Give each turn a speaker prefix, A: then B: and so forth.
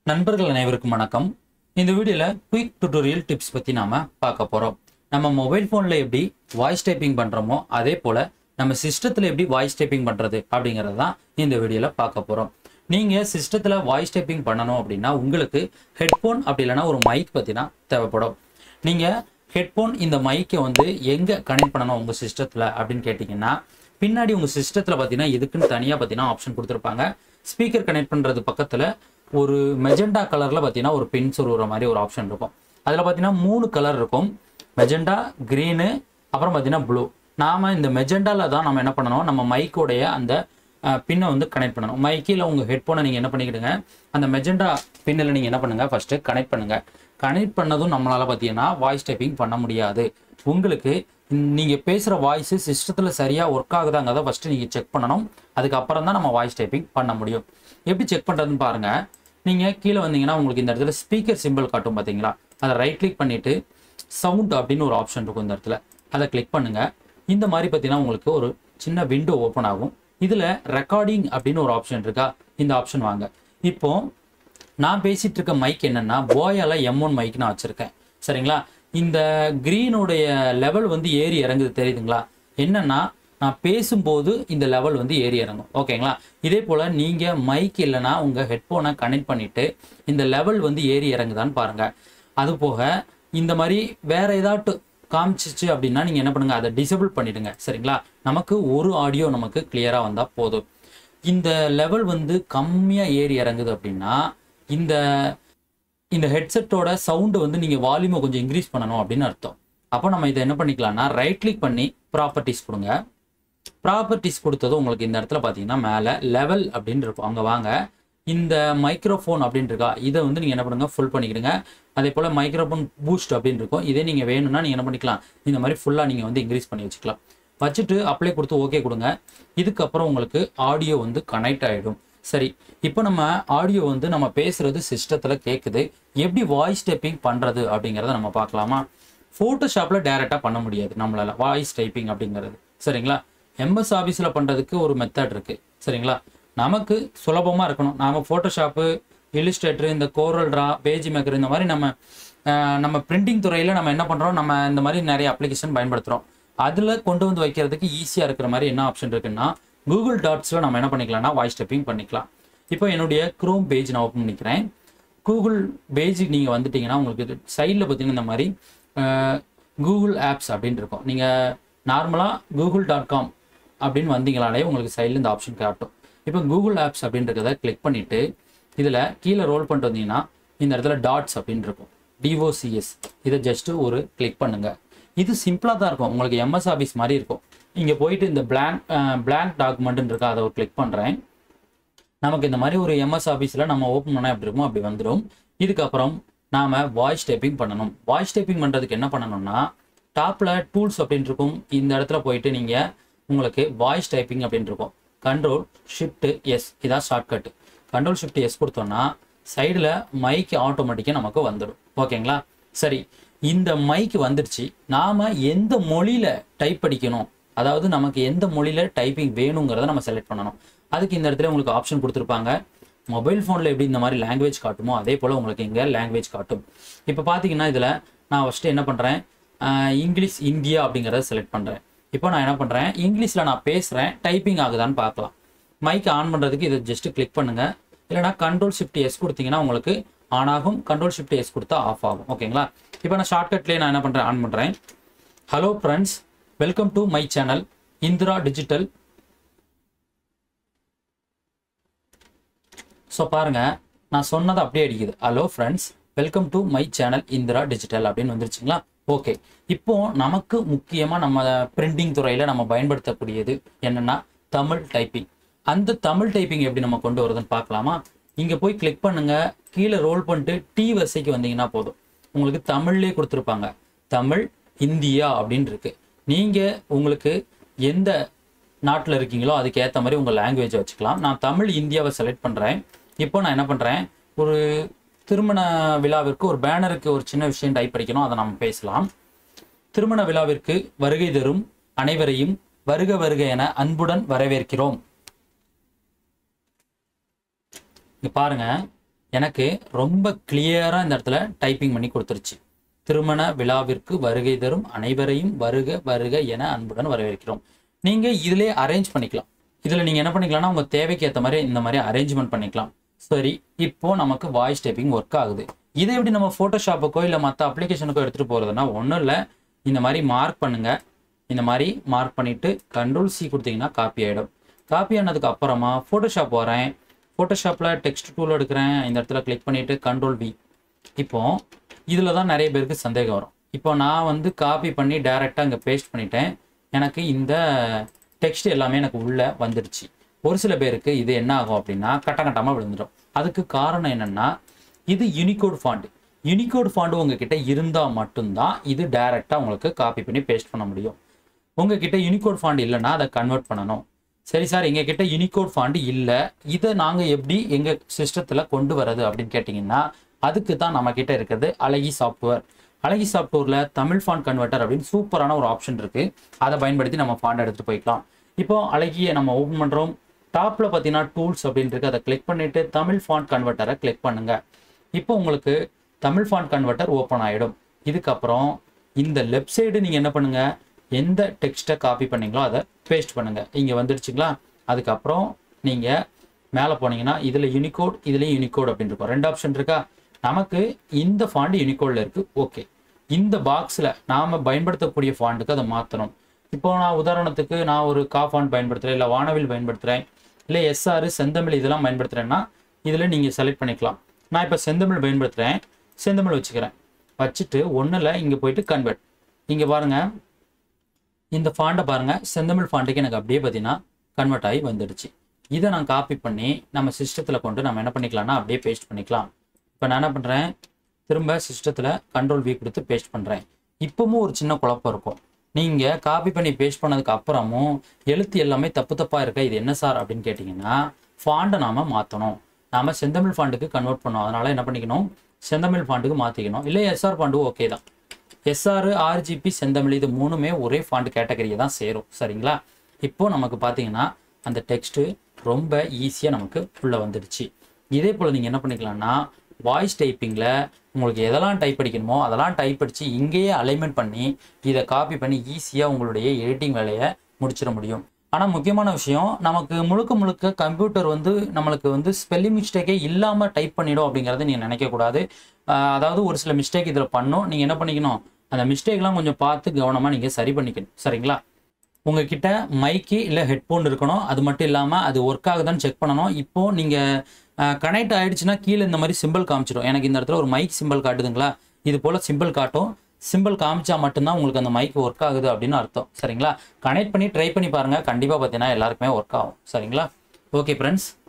A: நண்பர்கள் அனைவருக்கும் வணக்கம் இந்த வீடியோவில் குயிக் டுட்டோரியல் டிப்ஸ் பற்றி நாம பார்க்க போகிறோம் நம்ம மொபைல் ஃபோனில் எப்படி வாய்ஸ் டைப்பிங் பண்ணுறோமோ அதே போல் நம்ம சிஸ்டத்தில் எப்படி வாய்ஸ் டைப்பிங் பண்ணுறது அப்படிங்கிறது தான் இந்த வீடியோவில் பார்க்க போகிறோம் நீங்கள் சிஸ்டத்தில் வாய்ஸ் டைப்பிங் பண்ணணும் அப்படின்னா உங்களுக்கு ஹெட்ஃபோன் அப்படி இல்லைன்னா ஒரு மைக் பற்றினா தேவைப்படும் நீங்கள் ஹெட்ஃபோன் இந்த மைக்கை வந்து எங்கே கனெக்ட் பண்ணணும் உங்கள் சிஸ்டத்தில் அப்படின்னு கேட்டிங்கன்னா பின்னாடி உங்கள் சிஸ்டத்தில் பார்த்தீங்கன்னா இதுக்குன்னு தனியாக பார்த்தீங்கன்னா ஆப்ஷன் கொடுத்துருப்பாங்க ஸ்பீக்கர் கனெக்ட் பண்ணுறது பக்கத்தில் ஒரு மெஜெண்டா கலரில் பார்த்தீங்கன்னா ஒரு பின் சொருகிற மாதிரி ஒரு ஆப்ஷன் இருக்கும் அதில் பார்த்தீங்கன்னா மூணு கலர் இருக்கும் மெஜெண்டா க்ரீனு அப்புறம் பார்த்தீங்கன்னா ப்ளூ நாம் இந்த மெஜெண்டாவில் தான் நம்ம என்ன பண்ணணும் நம்ம மைக்கோடைய அந்த பின்னை வந்து கனெக்ட் பண்ணணும் மைக்கில் உங்கள் ஹெட்ஃபோனை நீங்கள் என்ன பண்ணிக்கிடுங்க அந்த மெஜெண்டா பின்னில் நீங்கள் என்ன பண்ணுங்கள் ஃபஸ்ட்டு கனெக்ட் பண்ணுங்கள் கனெக்ட் பண்ணதும் நம்மளால் பார்த்தீங்கன்னா வாய்ஸ் டைப்பிங் பண்ண முடியாது உங்களுக்கு நீங்கள் பேசுகிற வாய்ஸு சிஸ்டத்தில் சரியாக ஒர்க் ஆகுதாங்கிறத ஃபஸ்ட்டு நீங்கள் செக் பண்ணணும் அதுக்கப்புறம் தான் நம்ம வாய்ஸ் டைப்பிங் பண்ண முடியும் எப்படி செக் பண்ணுறதுன்னு பாருங்கள் நீங்கள் கீழே வந்தீங்கன்னா உங்களுக்கு இந்த இடத்துல ஸ்பீக்கர் சிம்பிள் காட்டும் பார்த்தீங்களா அதை ரைட் கிளிக் பண்ணிவிட்டு சவுண்ட் அப்படின்னு ஒரு ஆப்ஷன் இருக்கும் இந்த இடத்துல அதை கிளிக் பண்ணுங்கள் இந்த மாதிரி பார்த்தீங்கன்னா உங்களுக்கு ஒரு சின்ன விண்டோ ஓப்பன் ஆகும் இதில் ரெக்கார்டிங் அப்படின்னு ஒரு ஆப்ஷன் இருக்கா இந்த ஆப்ஷன் வாங்க இப்போ நான் பேசிட்டு இருக்க மைக் என்னன்னா போயால எம் ஒன் மைக் நான் வச்சிருக்கேன் சரிங்களா இந்த க்ரீனுடைய லெவல் வந்து ஏறி இறங்குது தெரியுதுங்களா என்னன்னா நான் பேசும்போது இந்த லெவல் வந்து ஏறி இறங்கும் ஓகேங்களா இதே போல் நீங்கள் மைக் இல்லைன்னா உங்கள் ஹெட்ஃபோனை கனெக்ட் பண்ணிவிட்டு இந்த லெவல் வந்து ஏறி இறங்குதான்னு பாருங்கள் அது போக இந்த மாதிரி வேற ஏதாட்டு காமிச்சிச்சு அப்படின்னா நீங்கள் என்ன பண்ணுங்கள் அதை டிசபிள் பண்ணிடுங்க சரிங்களா நமக்கு ஒரு ஆடியோ நமக்கு கிளியராக வந்தால் போதும் இந்த லெவல் வந்து கம்மியாக ஏறி இறங்குது அப்படின்னா இந்த இந்த ஹெட்செட்டோட சவுண்டு வந்து நீங்கள் வால்யூமை கொஞ்சம் இன்க்ரீஸ் பண்ணணும் அப்படின்னு அர்த்தம் அப்போ நம்ம இதை என்ன பண்ணிக்கலாம்னா ரைட் கிளிக் பண்ணி ப்ராப்பர்ட்டிஸ் கொடுங்க ப்ராப்பர்ட்டிஸ் கொடுத்ததும் உங்களுக்கு இந்த இடத்துல பார்த்தீங்கன்னா மேலே லெவல் அப்படின்னு இருக்கும் அங்கே வாங்க இந்த மைக்ரோஃபோன் அப்படின்னு இருக்கா இதை வந்து நீங்கள் என்ன பண்ணுங்க ஃபுல் பண்ணிக்கிடுங்க அதே போல் மைக்ரோஃபோன் பூஸ்ட் அப்படின்னு இருக்கும் இதே நீங்கள் வேணும்னா நீங்கள் என்ன பண்ணிக்கலாம் இந்த மாதிரி ஃபுல்லாக நீங்கள் வந்து இன்க்ரீஸ் பண்ணி வச்சுக்கலாம் வச்சுட்டு அப்ளை கொடுத்து ஓகே கொடுங்க இதுக்கப்புறம் உங்களுக்கு ஆடியோ வந்து கனெக்ட் ஆகிடும் சரி இப்போ நம்ம ஆடியோ வந்து நம்ம பேசுறது சிஸ்டத்தில் கேட்குது எப்படி வாய்ஸ் டைப்பிங் பண்ணுறது அப்படிங்கிறத நம்ம பார்க்கலாமா ஃபோட்டோஷாப்பில் டேரெக்டாக பண்ண முடியாது நம்மளால வாய்ஸ் டைப்பிங் அப்படிங்கிறது சரிங்களா எம்எஸ் ஆஃபீஸில் பண்ணுறதுக்கு ஒரு மெத்தட் இருக்குது சரிங்களா நமக்கு சுலபமாக இருக்கணும் நாம் ஃபோட்டோஷாப்பு இல்லுஸ்ட்ரேட்டர் இந்த கோரல் ட்ரா பேஜ் மேக்கர் இந்த மாதிரி நம்ம அஹ், நம்ம பிரிண்டிங் துறையில் நம்ம என்ன பண்ணுறோம் நம்ம இந்த மாதிரி நிறைய அப்ளிகேஷன் பயன்படுத்துகிறோம் அதில் கொண்டு வந்து வைக்கிறதுக்கு ஈஸியாக இருக்கிற மாதிரி என்ன ஆப்ஷன் இருக்குன்னா கூகுள் டாட்ஸில் நம்ம என்ன பண்ணிக்கலாம்னா வாய்ஸ் டைப்பிங் பண்ணிக்கலாம் இப்போ என்னுடைய க்ரோம் பேஜ் நான் ஓப்பன் பண்ணிக்கிறேன் கூகுள் பேஜுக்கு நீங்கள் வந்துட்டீங்கன்னா உங்களுக்கு சைடில் பார்த்தீங்கன்னா இந்த மாதிரி கூகுள் ஆப்ஸ் அப்படின்னு இருக்கும் நீங்கள் நார்மலாக கூகுள் டாட் காம் அப்படின்னு வந்தீங்களாலே உங்களுக்கு சைடில் இந்த ஆப்ஷன் காட்டும் இப்போ கூகுள் ஆப்ஸ் அப்படின்றத கிளிக் பண்ணிவிட்டு இதில் கீழே ரோல் பண்ணிட்டு வந்தீங்கன்னா இந்த இடத்துல டாட்ஸ் அப்படின்னு இருக்கும் டிஓசிஎஸ் இதை ஜஸ்ட்டு ஒரு கிளிக் பண்ணுங்கள் இது சிம்பிளாக தான் இருக்கும் உங்களுக்கு எம்எஸ் ஆஃபீஸ் மாதிரி இருக்கும் இங்கே போயிட்டு இந்த blank blank டாக்குமெண்ட்னு இருக்கா அதை ஒரு கிளிக் பண்ணுறேன் நமக்கு இந்த மாதிரி ஒரு எம்எஸ் ஆஃபீஸில் நம்ம ஓப்பன் பண்ணால் எப்படி இருக்குமோ அப்படி வந்துடும் இதுக்கப்புறம் நாம் வாய்ஸ் டைப்பிங் பண்ணணும் வாய்ஸ் டைப்பிங் பண்ணுறதுக்கு என்ன பண்ணணும்னா டாப்பில் டூல்ஸ் அப்படின்னு இருக்கும் இந்த இடத்துல போயிட்டு நீங்கள் உங்களுக்கு வாய்ஸ் டைப்பிங் அப்படின்னு இருக்கும் கண்ட்ரோல் ஷிஃப்ட் எஸ் இதான் ஷார்ட்கட் கண்ட்ரோல் ஷிஃப்ட் எஸ் கொடுத்தோம்னா சைடில் மைக் ஆட்டோமேட்டிக்காக நமக்கு வந்துடும் ஓகேங்களா சரி இந்த மைக் வந்துடுச்சு நாம் எந்த மொழியில் டைப் படிக்கணும் அதாவது நமக்கு எந்த மொழியில் டைப்பிங் வேணுங்கிறத நம்ம செலக்ட் பண்ணணும் அதுக்கு இந்த இடத்துல உங்களுக்கு ஆப்ஷன் கொடுத்துருப்பாங்க மொபைல் ஃபோனில் எப்படி இந்த மாதிரி லாங்குவேஜ் காட்டுமோ அதே போல் உங்களுக்கு இங்கே லாங்குவேஜ் காட்டும் இப்போ பார்த்தீங்கன்னா இதில் நான் ஃபஸ்ட்டு என்ன பண்ணுறேன் இங்கிலீஷ் இந்தியா அப்படிங்கிறத செலக்ட் பண்ணுறேன் இப்போ நான் என்ன பண்ணுறேன் இங்கிலீஷில் நான் பேசுகிறேன் டைப்பிங் ஆகுதான்னு பார்க்கலாம் மைக் ஆன் பண்ணுறதுக்கு இதை ஜஸ்ட் கிளிக் பண்ணுங்கள் இல்லைனா கண்ட்ரோல் ஷிஃப்ட் எஸ் கொடுத்தீங்கன்னா உங்களுக்கு ஆன் ஆகும் கண்ட்ரோல் ஷிஃப்ட் எஸ் கொடுத்தா ஆஃப் ஆகும் ஓகேங்களா இப்போ நான் ஷார்ட்கட்லேயே நான் என்ன பண்ணுறேன் ஆன் பண்ணுறேன் hello friends welcome to my channel Indira digital so பாருங்க நான் சொன்னது அப்படியே அடிக்குது hello friends welcome to my channel Indira digital அப்படின்னு வந்துருச்சுங்களா ஓகே இப்போ நமக்கு முக்கியமாக நம்ம பிரிண்டிங் துறையில் நம்ம பயன்படுத்தக்கூடியது என்னன்னா தமிழ் டைப்பிங் அந்த தமிழ் டைப்பிங் எப்படி நம்ம கொண்டு வருதுன்னு பார்க்கலாமா இங்கே போய் கிளிக் பண்ணுங்க கீழே ரோல் பண்ணிட்டு டி வரிசைக்கு வந்தீங்கன்னா போதும் உங்களுக்கு தமிழ்லேயே கொடுத்துருப்பாங்க தமிழ் இந்தியா அப்படின்னு இருக்கு நீங்கள் உங்களுக்கு எந்த நாட்டில் இருக்கீங்களோ அதுக்கு ஏற்ற மாதிரி உங்கள் லாங்குவேஜை வச்சுக்கலாம் நான் தமிழ் இந்தியாவை செலக்ட் பண்ணுறேன் இப்போ நான் என்ன பண்ணுறேன் ஒரு திருமண விழாவிற்கு ஒரு பேனருக்கு ஒரு சின்ன விஷயம் டைப் படிக்கணும் அதை நம்ம பேசலாம் திருமண விழாவிற்கு வருகை தரும் அனைவரையும் வருக வருக என அன்புடன் வரவேற்கிறோம் இங்க பாருங்க எனக்கு ரொம்ப கிளியராக இந்த இடத்துல டைப்பிங் பண்ணி கொடுத்துருச்சு திருமண விழாவிற்கு வருகை தரும் அனைவரையும் வருக வருக என அன்புடன் வரவேற்கிறோம் நீங்கள் இதிலே அரேஞ்ச் பண்ணிக்கலாம் இதில் நீங்கள் என்ன பண்ணிக்கலாம்னா உங்கள் தேவைக்கு ஏற்ற மாதிரி இந்த மாதிரி அரேஞ்ச்மெண்ட் பண்ணிக்கலாம் சரி இப்போ நமக்கு வாய்ஸ் டைப்பிங் ஒர்க் ஆகுது இதை எப்படி நம்ம ஃபோட்டோஷாப்புக்கோ இல்லை மற்ற அப்ளிகேஷனுக்கோ எடுத்துகிட்டு போகிறதுனா ஒன்றும் இல்லை இந்த மாதிரி மார்க் பண்ணுங்கள் இந்த மாதிரி மார்க் பண்ணிவிட்டு கண்ட்ரோல் சி கொடுத்தீங்கன்னா காப்பி ஆகிடும் காப்பி ஆனதுக்கு அப்புறமா ஃபோட்டோஷாப் வரேன் ஃபோட்டோஷாப்பில் டெக்ஸ்ட் டூல் எடுக்கிறேன் இந்த இடத்துல கிளிக் பண்ணிவிட்டு கண்ட்ரோல் வி இப்போ இதில் தான் நிறைய பேருக்கு சந்தேகம் வரும் இப்போ நான் வந்து காப்பி பண்ணி டைரெக்டாக இங்கே பேஸ்ட் பண்ணிட்டேன் எனக்கு இந்த டெக்ஸ்ட் எல்லாமே எனக்கு உள்ளே வந்துடுச்சு ஒரு சில பேருக்கு இது என்ன ஆகும் அப்படின்னா கட்ட கட்டமாக விழுந்துடும் அதுக்கு காரணம் என்னென்னா இது யூனிகோட் ஃபாண்ட் யூனிகோட் ஃபாண்ட் உங்ககிட்ட இருந்தால் மட்டும்தான் இது டைரெக்டாக உங்களுக்கு காப்பி பண்ணி பேஸ்ட் பண்ண முடியும் உங்ககிட்ட யூனிகோட் ஃபாண்ட் இல்லைன்னா அதை கன்வெர்ட் பண்ணணும் சரி சார் எங்கள் கிட்ட யூனிகோட் ஃபாண்ட் இல்லை இதை நாங்கள் எப்படி எங்கள் சிஸ்டத்தில் கொண்டு வரது அப்படின்னு கேட்டிங்கன்னா அதுக்கு தான் நம்ம கிட்ட இருக்கிறது அழகி சாஃப்ட்வேர் அழகி சாஃப்ட்வேரில் தமிழ் ஃபாண்ட் கன்வெர்ட்டர் அப்படின்னு சூப்பரான ஒரு ஆப்ஷன் இருக்குது அதை பயன்படுத்தி நம்ம ஃபாண்ட் எடுத்துகிட்டு போய்க்கலாம் இப்போ அழகியை நம்ம ஓப்பன் பண்ணுறோம் டாப்பில் பார்த்தீங்கன்னா டூல்ஸ் அப்படின்னு இருக்கு அதை கிளிக் பண்ணிவிட்டு தமிழ் ஃபாண்ட் கன்வெர்ட்டரை கிளிக் பண்ணுங்கள் இப்போ உங்களுக்கு தமிழ் ஃபாண்ட் கன்வெர்ட்டர் ஓப்பன் ஆகிடும் இதுக்கப்புறம் இந்த லெஃப்ட் சைடு நீங்கள் என்ன பண்ணுங்கள் எந்த டெக்ஸ்ட்டை காப்பி பண்ணீங்களோ அதை பேஸ்ட் பண்ணுங்கள் இங்கே வந்துடுச்சுங்களா அதுக்கப்புறம் நீங்கள் மேலே போனீங்கன்னா இதில் யூனிகோட் இதுலேயும் யூனிகோட் அப்படின்னு இருக்கும் ரெண்டு ஆப்ஷன் இருக்கா நமக்கு இந்த ஃபாண்ட் யூனிகோடில் இருக்குது ஓகே இந்த பாக்ஸில் நாம் பயன்படுத்தக்கூடிய ஃபாண்டுக்கு அதை மாற்றணும் இப்போ நான் உதாரணத்துக்கு நான் ஒரு கா ஃபாண்ட் பயன்படுத்துகிறேன் இல்லை வானவில் பயன்படுத்துகிறேன் இல்லை எஸ்ஆர் செந்தமிழ் இதெல்லாம் பயன்படுத்துகிறேன்னா இதில் நீங்கள் செலக்ட் பண்ணிக்கலாம் நான் இப்போ செந்தமிழ் பயன்படுத்துகிறேன் செந்தமிழ் வச்சுக்கிறேன் வச்சுட்டு ஒன்றில் இங்கே போயிட்டு கன்வெர்ட் இங்கே பாருங்கள் இந்த ஃபாண்டை பாருங்கள் செந்தமிழ் ஃபாண்ட்டுக்கு எனக்கு அப்படியே பார்த்தீங்கன்னா கன்வெர்ட் ஆகி வந்துடுச்சு இதை நான் காப்பி பண்ணி நம்ம சிஸ்டத்தில் கொண்டு நம்ம என்ன பண்ணிக்கலாம்னா அப்படியே பேஸ்ட் பண்ணிக்கலாம் இப்போ நான் என்ன பண்ணுறேன் திரும்ப சிஸ்டத்தில் கண்ட்ரோல் வி கொடுத்து பேஸ்ட் பண்ணுறேன் இப்போவும் ஒரு சின்ன குழப்பம் இருக்கும் நீங்கள் காப்பி பண்ணி பேஸ்ட் பண்ணதுக்கு அப்புறமும் எழுத்து எல்லாமே தப்பு தப்பாக இருக்க இது என்ன சார் அப்படின்னு கேட்டிங்கன்னா ஃபாண்டை நாம் மாற்றணும் நாம் செந்தமிழ் ஃபாண்டுக்கு கன்வெர்ட் பண்ணோம் அதனால் என்ன பண்ணிக்கணும் செந்தமிழ் ஃபாண்டுக்கு மாற்றிக்கணும் இல்லை எஸ்ஆர் ஃபாண்டு ஓகே தான் எஸ்ஆர் ஆர்ஜிபி செந்தமிழ் இது மூணுமே ஒரே ஃபாண்ட் கேட்டகரியை தான் சேரும் சரிங்களா இப்போ நமக்கு பார்த்தீங்கன்னா அந்த டெக்ஸ்ட்டு ரொம்ப ஈஸியாக நமக்கு உள்ளே வந்துடுச்சு இதே போல் நீங்கள் என்ன பண்ணிக்கலாம்னா வாய்ஸ் டைப்பிங்கில் உங்களுக்கு எதெல்லாம் டைப் அடிக்கணுமோ அதெல்லாம் டைப் அடித்து இங்கேயே அலைன்மெண்ட் பண்ணி இதை காப்பி பண்ணி ஈஸியாக உங்களுடைய எடிட்டிங் வேலையை முடிச்சிட முடியும் ஆனால் முக்கியமான விஷயம் நமக்கு முழுக்க முழுக்க கம்ப்யூட்டர் வந்து நம்மளுக்கு வந்து ஸ்பெல்லிங் மிஸ்டேக்கே இல்லாமல் டைப் பண்ணிடும் அப்படிங்கிறத நீங்கள் நினைக்கக்கூடாது ஆஹ் அதாவது ஒரு சில மிஸ்டேக் இதில் பண்ணும் நீங்கள் என்ன பண்ணிக்கணும் அந்த மிஸ்டேக்லாம் கொஞ்சம் பார்த்து கவனமாக நீங்கள் சரி பண்ணிக்கணும் சரிங்களா உங்ககிட்ட மைக்கு இல்லை ஹெட்ஃபோன் இருக்கணும் அது மட்டும் இல்லாமல் அது ஒர்க் ஆகுதான்னு செக் பண்ணணும் இப்போ நீங்கள் கனெக்ட் ஆயிடுச்சுன்னா கீழே இந்த மாதிரி சிம்பிள் காமிச்சிடும் எனக்கு இந்த இடத்துல ஒரு மைக் சிம்பிள் காட்டுதுங்களா இது போல் சிம்பிள் காட்டும் சிம்பிள் காமிச்சா மட்டும்தான் உங்களுக்கு அந்த மைக் ஒர்க் ஆகுது அப்படின்னு அர்த்தம் சரிங்களா கனெக்ட் பண்ணி ட்ரை பண்ணி பாருங்கள் கண்டிப்பாக பார்த்தீங்கன்னா எல்லாருக்குமே ஒர்க் ஆகும் சரிங்களா ஓகே ஃப்ரெண்ட்ஸ்